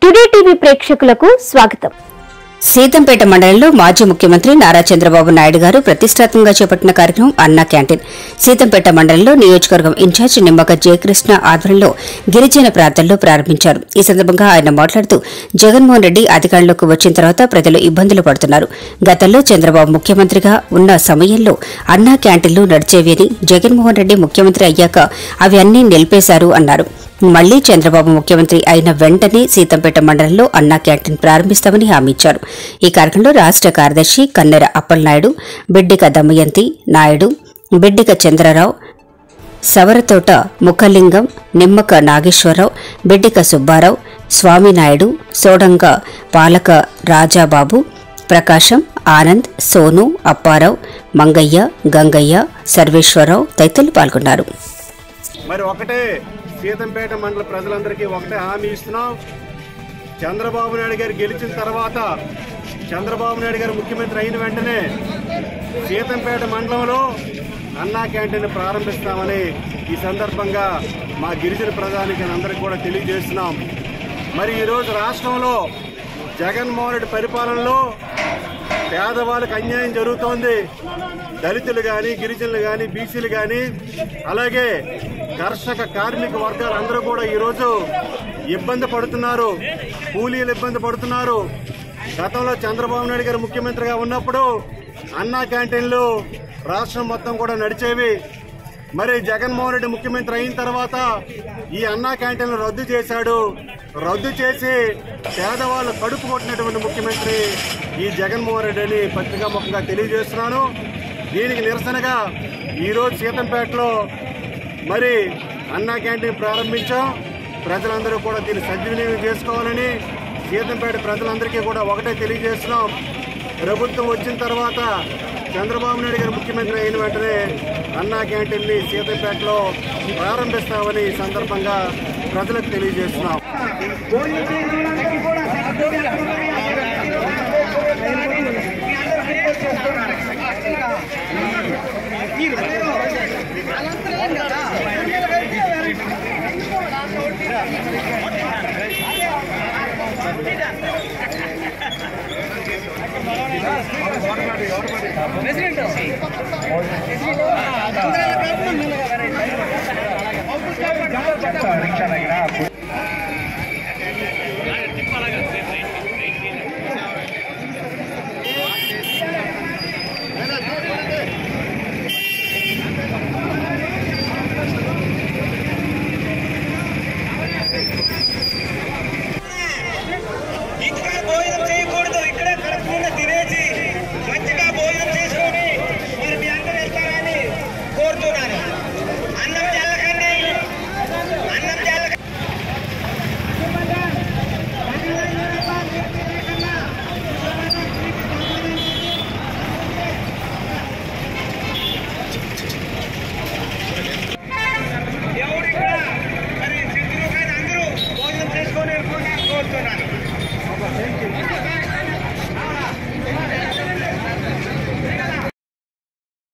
today TV ప్రేక్షకులకు స్వాగతం సీతంపేట మండలంలో మాజీ ముఖ్యమంత్రి నారా చంద్రబాబు నాయుడు గారు ప్రతిష్టాత్మకంగా చేపట్టిన కార్యక్రమం అన్నా క్యాంటీన్ సీతంపేట మండలంలో నియోజకవర్గం ఇన్ఛార్జ్ నిమ్మక జయకృష్ణ ఆధ్వర్యంలో గిరిజన ప్రాంతాల్లో ప్రారంభించారు ఈ సందర్భంగా ఆయన మాట్లాడుతూ జగన్మోహన్ రెడ్డి అధికారంలోకి వచ్చిన తర్వాత ప్రజలు ఇబ్బందులు పడుతున్నారు గతంలో చంద్రబాబు ముఖ్యమంత్రిగా ఉన్న సమయంలో అన్నా క్యాంటీన్లు నడిచేవి అని జగన్మోహన్ రెడ్డి ముఖ్యమంత్రి అయ్యాక అవి అన్నీ నిలిపేశారు అన్నారు మళ్లీ చంద్రబాబు ముఖ్యమంత్రి అయిన వెంటనే సీతంపేట మండలంలో అన్నా క్యాంటీన్ ప్రారంభిస్తామని హామీ ఇచ్చారు ఈ కార్యక్రమంలో రాష్ట కార్యదర్శి కన్నెర అప్పలనాయుడు బిడ్డిక దమయంతి నాయుడు బిడ్డిక చంద్రరావు సవరతోట ముఖలింగం నిమ్మక నాగేశ్వరరావు బిడ్డిక సుబ్బారావు స్వామినాయుడు సోడంగ పాలక రాజాబాబు ప్రకాశం ఆనంద్ సోను అప్పారావు మంగయ్య గంగయ్య సర్వేశ్వరరావు తదితరులు పాల్గొన్నారు మరి ఒకటే సీతంపేట మండల ప్రజలందరికీ ఒకటే హామీ ఇస్తున్నాం చంద్రబాబు నాయుడు గారు గెలిచిన తర్వాత చంద్రబాబు నాయుడు గారు ముఖ్యమంత్రి అయిన వెంటనే సీతంపేట మండలంలో అన్నా క్యాంటీన్ ప్రారంభిస్తామని ఈ సందర్భంగా మా గిరిజన ప్రధానికి అందరికీ కూడా తెలియజేస్తున్నాం మరి ఈరోజు రాష్ట్రంలో జగన్మోహన్ రెడ్డి పరిపాలనలో పేదవాళ్ళకి అన్యాయం జరుగుతోంది దళితులు కానీ గిరిజనులు కానీ బీసీలు కానీ అలాగే కర్షక కార్మిక వర్గాలు అందరూ కూడా ఈరోజు ఇబ్బంది పడుతున్నారు కూలీలు ఇబ్బంది పడుతున్నారు గతంలో చంద్రబాబు నాయుడు గారు ముఖ్యమంత్రిగా ఉన్నప్పుడు అన్నా క్యాంటీన్లు రాష్ట్రం మొత్తం కూడా నడిచేవి మరి జగన్మోహన్ రెడ్డి ముఖ్యమంత్రి అయిన తర్వాత ఈ అన్నా క్యాంటీన్లు రద్దు చేశాడు రద్దు చేసి పేదవాళ్ళు కడుపు కొట్టినటువంటి ముఖ్యమంత్రి ఈ జగన్మోహన్ రెడ్డి అని పత్రికాముఖంగా తెలియజేస్తున్నాను దీనికి నిరసనగా ఈరోజు సీతంపేటలో మరి అన్నా క్యాంటీన్ ప్రారంభించాం ప్రజలందరూ కూడా దీన్ని సద్వినియోగం చేసుకోవాలని సీతంపేట ప్రజలందరికీ కూడా ఒకటే తెలియజేస్తున్నాం ప్రభుత్వం వచ్చిన తర్వాత చంద్రబాబు నాయుడు గారు ముఖ్యమంత్రి అయిన వెంటనే అన్నా క్యాంటీన్ని సీతంపేటలో ప్రారంభిస్తామని ఈ సందర్భంగా ప్రజలకు తెలియజేస్తున్నాం ప్రెసిడెంట్